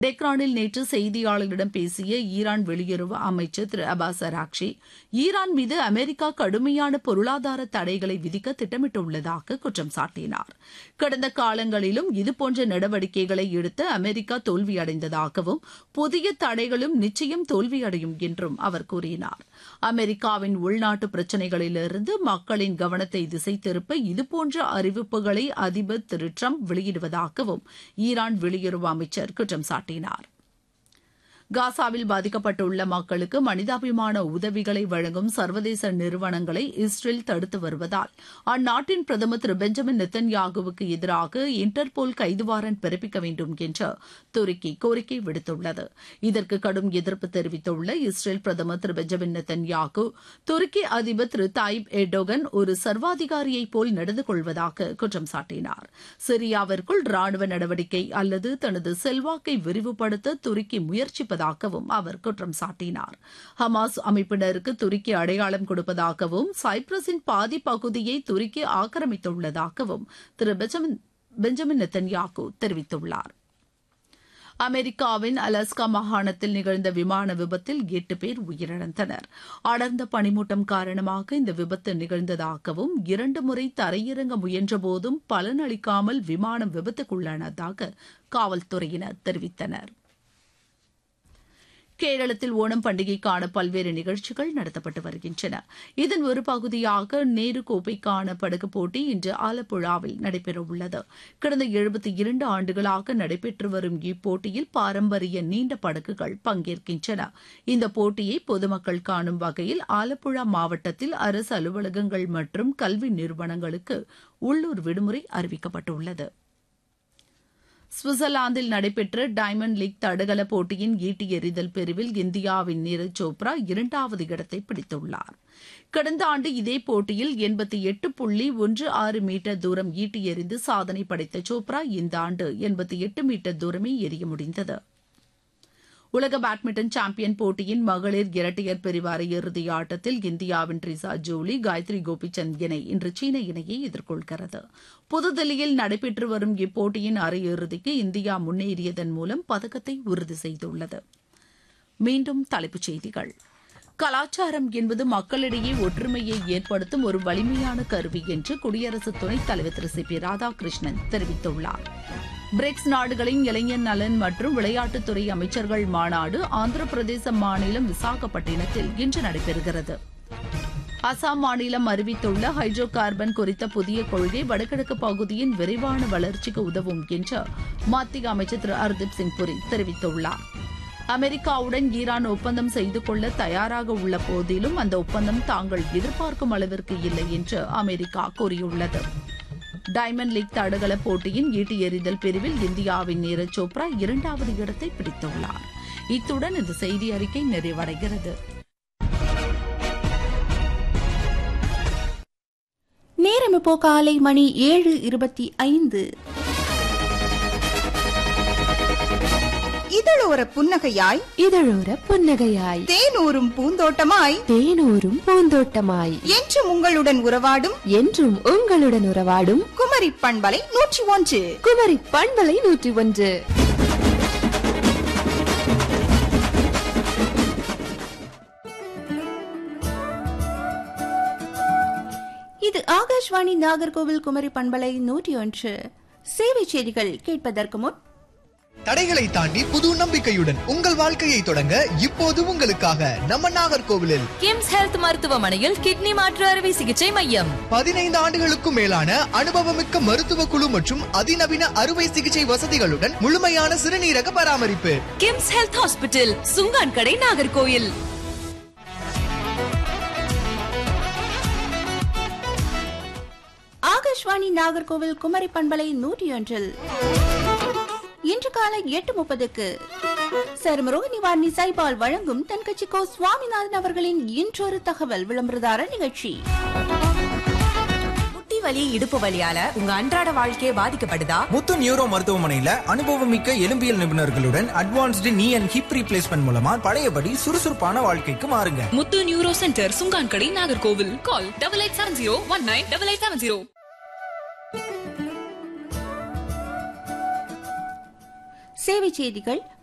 டெக்ரானில் நேற்று செய்தியாளர்களிடம் பேசிய ஈரான் வெளியுறவு அமைச்சர் திரு அபாஸ் அராக்ஷி ஈரான் மீது அமெரிக்கா கடுமையான பொருளாதார தடைகளை விதிக்க திட்டமிட்டுள்ளதாக குற்றம் சாட்டினார் கடந்த காலங்களிலும் இதுபோன்ற நடவடிக்கைகளை எடுத்து அமெரிக்கா தோல்வியடைந்ததாகவும் புதிய தடைகளும் நிச்சயம் தோல்வியடையும் என்றும் அவர் கூறினார் அமெரிக்காவின் உள்நாட்டு பிரச்சினைகளிலிருந்து மக்களின் கவனத்தை திசை திருப்ப இதுபோன்ற அறிவிப்புகளை அதிபர் திரு டிரம்ப் வெளியிடுவதாகவும் ஈரான் வெளியுறவு அமைச்சர் குற்றம் சாட்டினார் காசாவில் பாதிக்கப்பட்டுள்ள மக்களுக்கு மனிதாபிமான உதவிகளை வழங்கும் சர்வதேச நிறுவனங்களை இஸ்ரேல் தடுத்து வருவதால் அந்நாட்டின் பிரதமர் திரு பெஞ்சமின் நெத்தன்யாகுவுக்கு எதிராக இன்டர்போல் கைது வாரண்ட் பிறப்பிக்க வேண்டும் என்று துருக்கி கோரிக்கை விடுத்துள்ளது இதற்கு கடும் எதிர்ப்பு தெரிவித்துள்ள இஸ்ரேல் பிரதமர் திரு பெஞ்சமின் நெத்தன்யாகு துருக்கி அதிபர் திரு தாயிப் எர்டோகன் ஒரு சர்வாதிகாரியைப் போல் நடந்து கொள்வதாக குற்றம் சாட்டினார் சிரியாவிற்குள் ராணுவ நடவடிக்கை அல்லது தனது செல்வாக்கை விரிவுபடுத்த துருக்கி முயற்சிப்பதாக இருப்பதாகவும் அவர் குற்றம் சாட்டினார் ஹமாஸ் அமைப்பினருக்கு துருக்கி அடையாளம் கொடுப்பதாகவும் சைப்ரஸின் பாதி பகுதியை துருக்கி ஆக்கிரமித்துள்ளதாகவும் திரு பெஞ்சமின் நெத்தன்யாகு தெரிவித்துள்ளார் அமெரிக்காவின் அலாஸ்கா மாகாணத்தில் நிகழ்ந்த விமான விபத்தில் எட்டு பேர் உயிரிழந்தனர் அடர்ந்த பனிமூட்டம் காரணமாக இந்த விபத்து நிகழ்ந்ததாகவும் இரண்டு முறை தரையிறங்க முயன்றபோதும் பலனளிக்காமல் விமானம் விபத்துக்குள்ளானதாக காவல்துறையினர் தெரிவித்தனர் கேரளத்தில் ஓணம் பண்டிகைக்கான பல்வேறு நிகழ்ச்சிகள் நடத்தப்பட்டு வருகின்றன இதன் ஒரு பகுதியாக நேரு கோப்பைக்கான படகு போட்டி இன்று ஆலப்புழாவில் நடைபெறவுள்ளது கடந்த எழுபத்தி இரண்டு ஆண்டுகளாக நடைபெற்று வரும் இப்போட்டியில் பாரம்பரிய நீண்ட படகுகள் பங்கேற்கின்றன இந்த போட்டியை பொதுமக்கள் காணும் வகையில் ஆலப்புழா மாவட்டத்தில் அரசு அலுவலகங்கள் மற்றும் கல்வி நிறுவனங்களுக்கு உள்ளூர் விடுமுறை அறிவிக்கப்பட்டுள்ளது சுவிட்சர்லாந்தில் நடைபெற்ற டைமண்ட் லீக் தடகள போட்டியின் ஈட்டி எறிதல் பிரிவில் இந்தியாவின் நீரஜ் சோப்ரா இரண்டாவது இடத்தை பிடித்துள்ளார் கடந்த ஆண்டு இதே போட்டியில் எண்பத்தி எட்டு புள்ளி ஒன்று ஆறு மீட்டர் தூரம் ஈட்டி எறிந்து சாதனை படைத்த சோப்ரா இந்த ஆண்டு எண்பத்தி எட்டு மீட்டர் தூரமே எறிய முடிந்தது உலக பேட்மிண்டன் சாம்பியன் போட்டியின் மகளிர் இரட்டையர் பிரிவு அரையிறுதி ஆட்டத்தில் இந்தியாவின் ட்ரிசா ஜோலி காயத்ரி கோபிச்சந்த் இணை இன்று சீன இணையை எதிர்கொள்கிறது புதுதில்லியில் நடைபெற்று வரும் இப்போட்டியின் அரையிறுதிக்கு இந்தியா முன்னேறியதன் மூலம் பதக்கத்தை உறுதி செய்துள்ளது மீண்டும் தலைப்புச் செய்திகள் கலாச்சாரம் என்பது மக்களிடையே ஒற்றுமையை ஏற்படுத்தும் ஒரு வலிமையான கருவி என்று குடியரசு துணைத் தலைவர் திரு சி பி ராதாகிருஷ்ணன் தெரிவித்துள்ளார் பிரிக்ஸ் நாடுகளின் இளைஞர் நலன் மற்றும் விளையாட்டுத்துறை அமைச்சர்கள் மாநாடு ஆந்திர பிரதேச மாநிலம் விசாகப்பட்டினத்தில் இன்று நடைபெறுகிறது அசாம் மாநிலம் அறிவித்துள்ள ஹைட்ரோ கார்பன் குறித்த புதிய கொள்கை வடகிழக்கு பகுதியின் விரைவான வளர்ச்சிக்கு உதவும் என்று மத்திய அமைச்சர் திரு ஹர்தீப் சிங் புரி தெரிவித்துள்ளார் அமெரிக்காவுடன் ஈரான் ஒப்பந்தம் செய்து கொள்ள தயாராக உள்ள போதிலும் அந்த ஒப்பந்தம் தாங்கள் எதிர்பார்க்கும் அளவிற்கு இல்லை என்று அமெரிக்கா கூறியுள்ளது டைமண்ட் லீக் தடகள போட்டியின் ஈட்டி எறிதல் பிரிவில் இந்தியாவின் நீரஜ் சோப்ரா இரண்டாவது இடத்தை பிடித்துள்ளார் இத்துடன் இந்த செய்தி அறிக்கை நிறைவடைகிறது நேரம் இப்போ காலை மணி ஏழு இருபத்தி ஐந்து இதழோர புன்னகையாய் இதழோர புன்னகையாய் தேனூரும் பூந்தோட்டமாய் தேனூரும் பூந்தோட்டமாய் என்றும் உங்களுடன் உறவாடும் என்றும் உங்களுடன் உறவாடும் குமரி பண்பலை நூற்றி ஒன்று குமரி பண்பலை நூற்றி ஒன்று இது ஆகாஷ்வாணி நாகர்கோவில் குமரி பண்பலை நூற்றி ஒன்று சேவை செய்திகள் கேட்பதற்கு முன் தடைகளை தாண்டி புது நம்பிக்கையுடன் உங்கள் வாழ்க்கையை தொடங்க இப்போது உங்களுக்காக நம்ம நாகர்கோவிலில் கிம்ஸ் ஹெல்த் மருத்துவமனையில் கிட்னி மாற்று அறுவை சிகிச்சை மையம் பதினைந்து ஆண்டுகளுக்கும் மேலான அனுபவமிக்க மருத்துவ குழு மற்றும் அதிநவீன அறுவை சிகிச்சை வசதிகளுடன் முழுமையான சிறுநீரக பராமரிப்பு கிம்ஸ் ஹெல்த் ஹாஸ்பிட்டல் சுங்கான் கடை நாகர்கோயில் ஆகாஷ்வாணி நாகர்கோவில் குமரி பண்பலை நூற்றி ஒன்றில் இன்று காலை எட்டு முப்பதுக்கு சருமரோக நிவாரணி சைபால் வழங்கும் தென்கட்சிக்கோ சுவாமிநாதன் அவர்களின் இன்றொரு தகவல் விளம்பரதார நிகழ்ச்சி முட்டி வலி இடுப்பு வலியால உங்க அன்றாட வாழ்க்கையே பாதிக்கப்படுதா முத்து நியூரோ மருத்துவமனையில அனுபவமிக்க எலும்பியல் நிபுணர்களுடன் அட்வான்ஸ்டு நீ அண்ட் ஹிப் ரீப்ளேஸ்மெண்ட் மூலமா பழையபடி சுறுசுறுப்பான வாழ்க்கைக்கு மாறுங்க முத்து neuro centre Sungan Kadai Nagercoil call double eight seven zero one nine double eight seven zero சேவை செய்திகள்